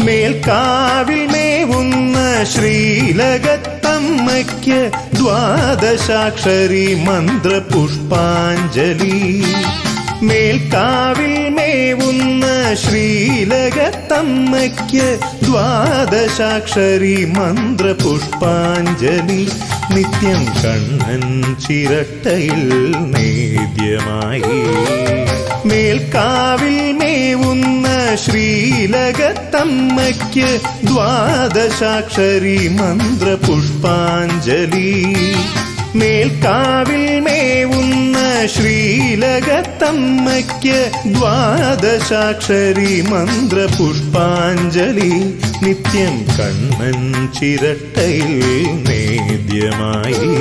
മേൽക്കാവിൽ മേവുന്ന ശ്രീലകത്തമ്മയ്ക്ക് ദ്വാദശാക്ഷരി മന്ത്രപുഷ്പാഞ്ജലി മേൽക്കാവിൽ മേവുന്ന ശ്രീലകത്തമ്മയ്ക്ക് ദ്വാദശാക്ഷരി മന്ത്രപുഷ്പാഞ്ജലി നിത്യം കണ്ണൻ ചിരട്ടയിൽ നേദ്യമായി മേൽക്കാവിൽ മേവുന്ന ശ്രീലകത്തമ്മയ്ക്ക് ദ്വാദശാക്ഷരി മന്ത്രപുഷ്പാഞ്ജലി മേൽക്കാവിൽ മേവുന്ന ശ്രീലകത്തമ്മയ്ക്ക് ദ്വാദശാക്ഷരി മന്ത്രപുഷ്പാഞ്ജലി നിത്യം കണ്ണൻ ചിരട്ടയിൽ നേദ്യമായി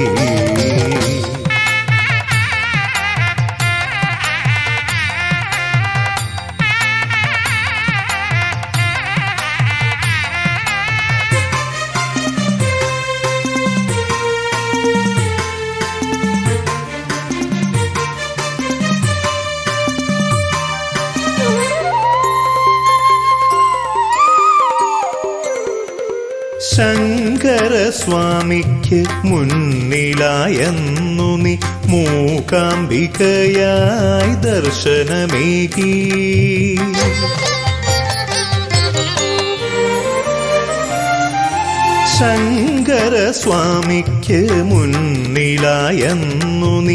ശങ്കരസ്വാമിക്ക് മുന്നിലായെന്നു നീ മൂകാംബികയായി ദർശനമേകി ശങ്കരസ്വാമിക്ക് മുന്നിലായെന്നു നീ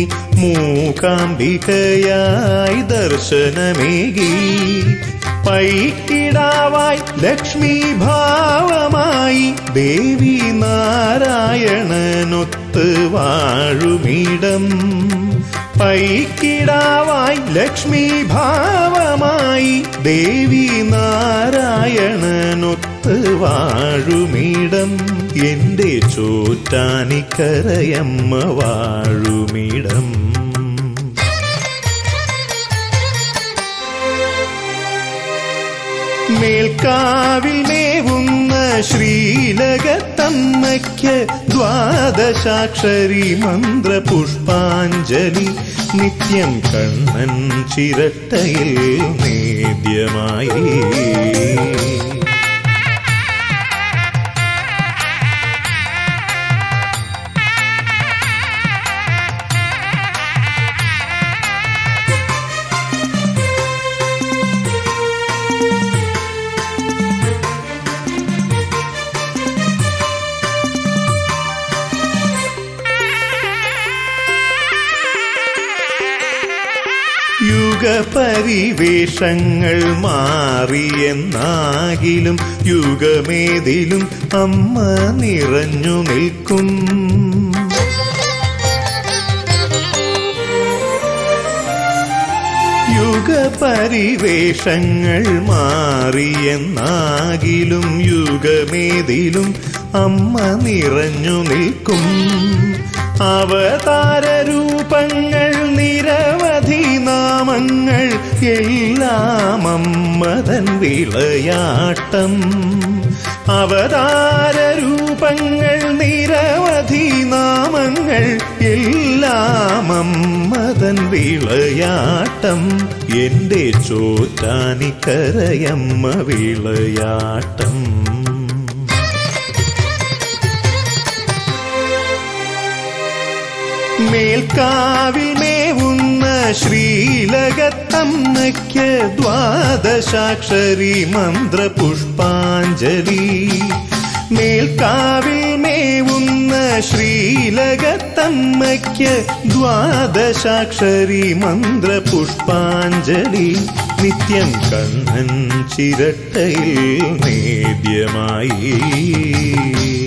മൂകാംബികയായി ദർശനമേകി പൈക്കിടാവായി ലക്ഷ്മി ഭാവമായി ദേവി നാരായണനൊത്ത് വാഴുമിടം പൈക്കിടാവായി ലക്ഷ്മി ഭാവമായി ദേവി നാരായണനൊത്ത് വാഴുമിടം എന്റെ ചോറ്റാനിക്കരയമ്മ വാഴുമിടം മേൽക്കാവിൽ മേവുന്ന ശ്രീലകത്തമ്മയ്ക്ക് ദ്വാദശാക്ഷരി മന്ത്രപുഷ്പാഞ്ജലി നിത്യം കണ്ണൻ ചിരട്ടയിൽ നേദ്യമായി യുഗപരിവേഷങ്ങൾ മാറിയെന്നാകിലും യുഗമേതിലും അമ്മ നിറഞ്ഞു നിൽക്കും യുഗപരിവേഷങ്ങൾ മാറിയെന്നാകിലും യുഗമേതിലും അമ്മ നിറഞ്ഞു നിൽക്കും അവതാര രൂപങ്ങൾ നിരവധി നാമങ്ങൾ എല്ലാം അമ്മതൻ വിളയാട്ടം അവതാര രൂപങ്ങൾ നിരവധി നാമങ്ങൾ എല്ലാം അമ്മതൻ വിളയാട്ടം എന്റെ ചോറ്റാനിക്കരയമ്മ വിളയാട്ടം മേൽക്കാവിൽ മേവുന്ന ശ്രീലകത്തമ്മയ്ക്ക് ദ്വാദശാക്ഷരി മന്ത്രപുഷ്പാഞ്ജലി മേൽക്കാവിൽ മേവുന്ന ശ്രീലകത്തമ്മയ്ക്ക് ദ്വാദശാക്ഷരി മന്ത്രപുഷ്പാഞ്ജലി നിത്യം കണ്ണൻ ചിരട്ടയിൽ നേദ്യമായി